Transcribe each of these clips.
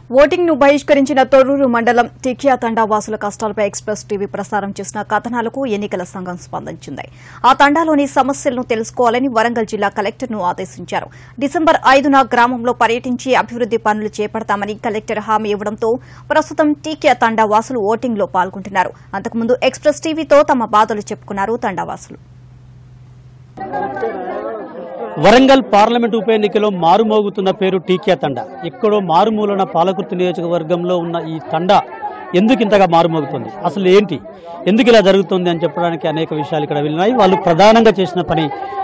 voting ను బహిష్కరించిన తొర్రూరు మండలం టికియా తండా వాసుల కష్టాలపై ఎక్స్ప్రెస్ టీవీ ప్రసారం చేసిన కథనాలకు ఎన్నికల సంఘం స్పందించింది ఆ తండాలోని సమస్యలను తెలుసుకోవాలని వరంగల్ జిల్లా కలెక్టర్ను ఆదేశించారు డిసెంబర్ ఐదున గ్రామంలో పర్యటించి అభివృద్ది పనులు చేపడతామని కలెక్టర్ హామీ ఇవ్వడంతో ప్రస్తుతం టీకియా తండా వాసులు ఓటింగ్ లో పాల్గొంటున్నారు అంతకుముందు ఎక్స్ప్రెస్ టీవీతో తమ బాధలు చెప్పుకున్నారు తండావాసులు వరంగల్ పార్లమెంట్ ఉప ఎన్నికలో మారుమోగుతున్న పేరు టీకే తండ ఎక్కడో మారుమూలన పాలకుర్తి నియోజకవర్గంలో ఉన్న ఈ తండ ఎందుకు ఇంతగా మారుమోగుతుంది అసలు ఏంటి ఎందుకు ఇలా జరుగుతుంది అని చెప్పడానికి అనేక విషయాలు ఇక్కడ వెళ్ళినాయి వాళ్ళు ప్రధానంగా చేసిన పని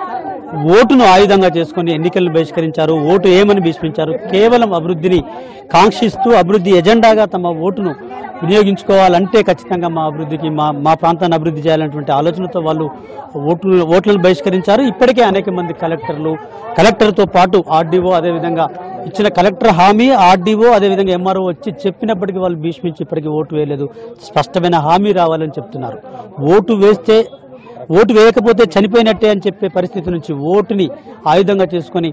ఓటును ఆయుధంగా చేసుకొని ఎన్నికలను బహిష్కరించారు ఓటు ఏమని భీష్మించారు కేవలం అభివృద్ధిని కాంక్షిస్తూ అభివృద్ధి ఎజెండాగా తమ ఓటును వినియోగించుకోవాలంటే ఖచ్చితంగా మా అభివృద్ధికి మా మా ప్రాంతాన్ని అభివృద్ధి చేయాలనేటువంటి ఆలోచనతో వాళ్ళు ఓట్లు ఓట్లను బహిష్కరించారు ఇప్పటికే అనేక మంది కలెక్టర్లు కలెక్టర్తో పాటు ఆర్డీఓ అదేవిధంగా ఇచ్చిన కలెక్టర్ హామీ ఆర్డీఓ అదేవిధంగా ఎంఆర్ఓ వచ్చి చెప్పినప్పటికీ వాళ్ళు భీష్మించి ఇప్పటికీ ఓటు వేయలేదు స్పష్టమైన హామీ రావాలని చెప్తున్నారు ఓటు వేస్తే ఓటు వేయకపోతే చనిపోయినట్టే అని చెప్పే పరిస్థితి నుంచి ఓటుని ఆయుధంగా చేసుకొని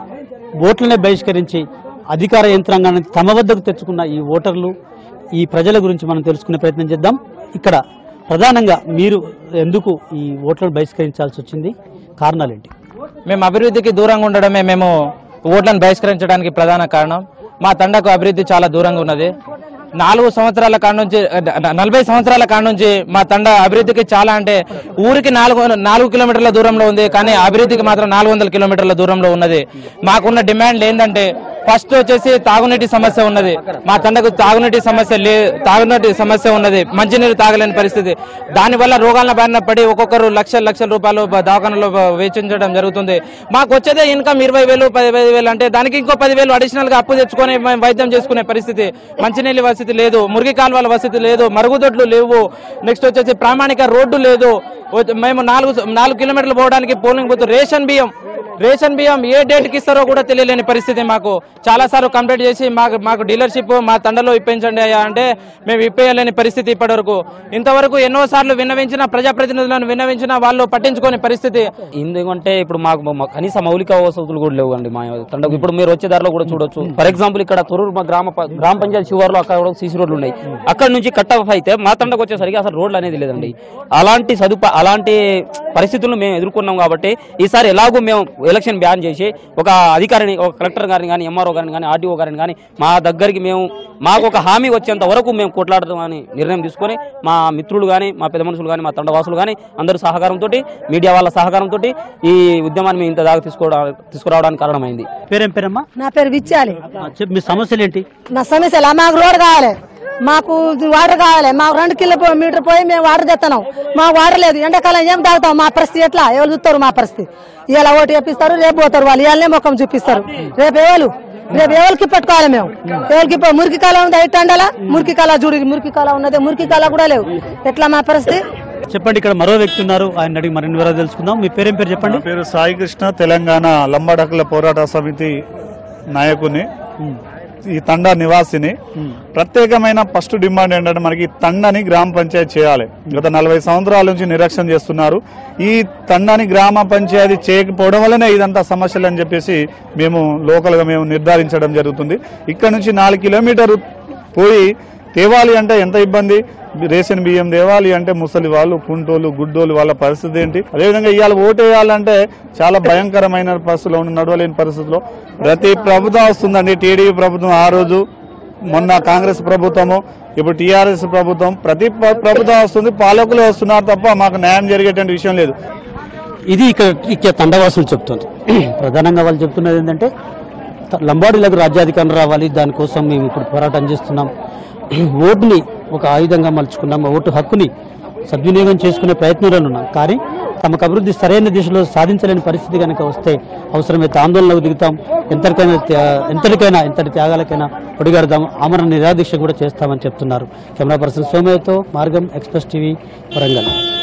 ఓట్లనే బహిష్కరించి అధికార యంత్రాంగాన్ని తమ వద్దకు తెచ్చుకున్న ఈ ఓటర్లు ఈ ప్రజల గురించి మనం తెలుసుకునే ప్రయత్నం చేద్దాం ఇక్కడ ప్రధానంగా మీరు ఎందుకు ఈ ఓట్లను బహిష్కరించాల్సి వచ్చింది కారణాలేంటి మేము అభివృద్ధికి దూరంగా ఉండడమే మేము ఓట్లను బహిష్కరించడానికి ప్రధాన కారణం మా తండకు అభివృద్ధి చాలా దూరంగా ఉన్నది నాలుగు సంవత్సరాల కాడ నుంచి న- నలభై సంవత్సరాల కాడ నుంచి మా తండ అభివృద్ధికి చాలా అంటే ఊరికి నాలుగు నాలుగు కిలోమీటర్ల దూరంలో ఉంది కానీ అభివృద్ధికి మాత్రం నాలుగు వందల కిలోమీటర్ల దూరంలో ఉన్నది మాకున్న డిమాండ్ ఏంటంటే ఫస్ట్ వచ్చేసి తాగునీటి సమస్య ఉన్నది మా తండకు తాగునీటి సమస్య లే తాగునీటి సమస్య ఉన్నది మంచినీరు తాగలేని పరిస్థితి దానివల్ల రోగాల బారిన పడి ఒక్కొక్కరు లక్షల లక్షల రూపాయలు బ- దవాఖానలో బ- వేచించడం జరుగుతుంది మాకు వచ్చేదే ఇన్కమ్ ఇరవై వేలు పదివేలు వేలు అంటే దానికి ఇంకో పదివేలు అడిషనల్ గా అప్పు తెచ్చుకొని మేము వైద్యం చేసుకునే పరిస్థితి మంచినీళ్ళ వసతి లేదు మురికి కాలువల వసతి లేదు మరుగుదొడ్లు లేవు నెక్స్ట్ వచ్చేసి ప్రామాణిక రోడ్డు లేదు వచ్చి- మేము నాలుగు నాలుగు కిలోమీటర్లు పోవడానికి పోలింగ్ బూత్ రేషన్ బియ్యం రేషన్ బియ్యం ఏ డేట్ కి ఇస్తారో కూడా తెలియలేని పరిస్థితి మాకు చాలా సార్లు కంప్లైంట్ చేసి మాకు మాకు డీలర్షిప్ మా తండలో ఇప్పించండి అయ్యా అంటే మేము ఇప్పేయలేని పరిస్థితి ఇప్పటివరకు ఇంతవరకు ఎన్నో సార్లు విన్నవించిన ప్రజాప్రతినిధులను విన్నవించిన వాళ్ళు పట్టించుకోని పరిస్థితి ఎందుకంటే ఇప్పుడు మాకు మా కనీస మౌలిక వసతులు కూడా లేవు అండి మా తండకు ఇప్పుడు మీరు వచ్చే దారిలో కూడా చూడొచ్చు ఫర్ ఎగ్జాంపుల్ ఇక్కడ తొరూరు మా గ్రామ ప- గ్రామ పంచాయతీ శివార్లో అక్కడ కూడా సీసీ రోడ్లు ఉన్నాయి అక్కడ నుంచి కట్ ఆఫ్ అయితే మా తండకు వచ్చేసరికి అసలు రోడ్లు అనేది లేదండి అలాంటి సదుపా అలాంటి పరిస్థితులను మేము ఎదుర్కొన్నాం కాబట్టి ఈసారి ఎలాగో మేము ఎలక్షన్ బ్యాన్ చేసి ఒక అధికారిని ఒక కలెక్టర్ గారిని కానీ ఎంఆర్ఓ గారిని కానీ ఆర్డీఓ గారిని కానీ మా దగ్గరికి మేము మాకు ఒక హామీ వచ్చేంత వరకు మేము కొట్లాడదామని నిర్ణయం తీసుకొని మా మిత్రులు కానీ మా పెద్ద మనుషులు కానీ మా తండవాసులు కానీ అందరి సహకారంతో మీడియా వాళ్ళ సహకారంతో ఈ ఉద్యమాన్ని మేము ఇంత దాకా తీసుకోవడం తీసుకురావడానికి కారణమైంది పేరేం పేరమ్మా నా పేరు విచ్చాలి ఆ, చెప్పు మీ సమస్యలు ఏంటి నా సమస్యలు మాకు రోడ్ కావాలి మాకు వాటర్ కావాలి మాకు రెండు కిలో పో- మీటర్ పోయి మేము వాటర్ తెస్తున్నాం మాకు వాటర్ లేదు ఎండాకాలం ఏం తాగుతాం మా పరిస్థితి ఎట్లా ఎవరు చూస్తారు మా పరిస్థితి ఇలా ఓటు చెప్పిస్తారు రేపు పోతారు వాళ్ళు ఇవాళనే ముఖం చూపిస్తారు రేపు ఎవరు రేపు ఎవరికి పెట్టుకోవాలి మేము ఎవరికి పో- మురికి కాల ఉంది ఇటు అండాలా మురికి కాల చూడు మురికి కాల ఉన్నది మురికి కాల కూడా లేవు ఎట్లా మా పరిస్థితి చెప్పండి ఇక్కడ మరో వ్యక్తి ఉన్నారు ఆయన అడిగి మరిన్ని వివరాలు తెలుసుకుందాం మీ పేరేం పేరు చెప్పండి నా పేరు సాయి కృష్ణ తెలంగాణ లంబాడకుల పోరాట సమితి నాయకుని ఈ తండా నివాసిని ప్రత్యేకమైన ఫస్ట్ డిమాండ్ ఏంటంటే మనకి ఈ తండాని గ్రామ పంచాయతీ చేయాలి గత నలభై సంవత్సరాల నుంచి నిరీక్షణ చేస్తున్నారు ఈ తండాని గ్రామ పంచాయతీ చేయకపోవడం వల్లనే ఇదంతా సమస్యలు అని చెప్పేసి మేము లోకల్ గా మేము నిర్ధారించడం జరుగుతుంది ఇక్కడ నుంచి నాలుగు కిలోమీటర్ పోయి తేవాలి అంటే ఎంత ఇబ్బంది రేషన్ బియ్యం తేవాలి అంటే ముసలి వాళ్ళు కుంటోలు గుడ్డోలు వాళ్ళ పరిస్థితి ఏంటి అదేవిధంగా ఇవాళ ఓటు వేయాలంటే చాలా భయంకరమైన పరిస్థితిలో ఉన్న నడవలేని పరిస్థితిలో ప్రతి ప్రభుత్వం వస్తుందండి టీడీపీ ప్రభుత్వం ఆ రోజు మొన్న కాంగ్రెస్ ప్రభుత్వము ఇప్పుడు టీఆర్ఎస్ ప్రభుత్వం ప్రతి ప్ర- ప్రభుత్వం వస్తుంది పాలకులు వస్తున్నారు తప్ప మాకు న్యాయం జరిగేటువంటి విషయం లేదు ఇది ఇక్కడ ఇక్కడ తండవాసులు చెప్తుంది ప్రధానంగా వాళ్ళు చెప్తున్నది ఏంటంటే త- లంబాడీలకు రాజ్యాధికారం రావాలి దానికోసం మేము ఇప్పుడు పోరాటం చేస్తున్నాం ఓటుని ఒక ఆయుధంగా మలుచుకున్నాం ఓటు హక్కుని సద్వినియోగం చేసుకునే ప్రయత్నంలో ఉన్నాం కానీ తమకు అభివృద్ధి సరైన దిశలో సాధించలేని పరిస్థితి కనుక వస్తే అవసరమైతే ఆందోళనకు దిగుతాం ఎంతటికైనా త్యా- ఎంతటికైనా ఎంతటి త్యాగాలకైనా ఒడిగడదాం ఆమరణ నిరాదీక్ష కూడా చేస్తామని చెప్తున్నారు కెమెరా పర్సన్ సోమయ్యతో మార్గం ఎక్స్ప్రెస్ టీవీ వరంగల్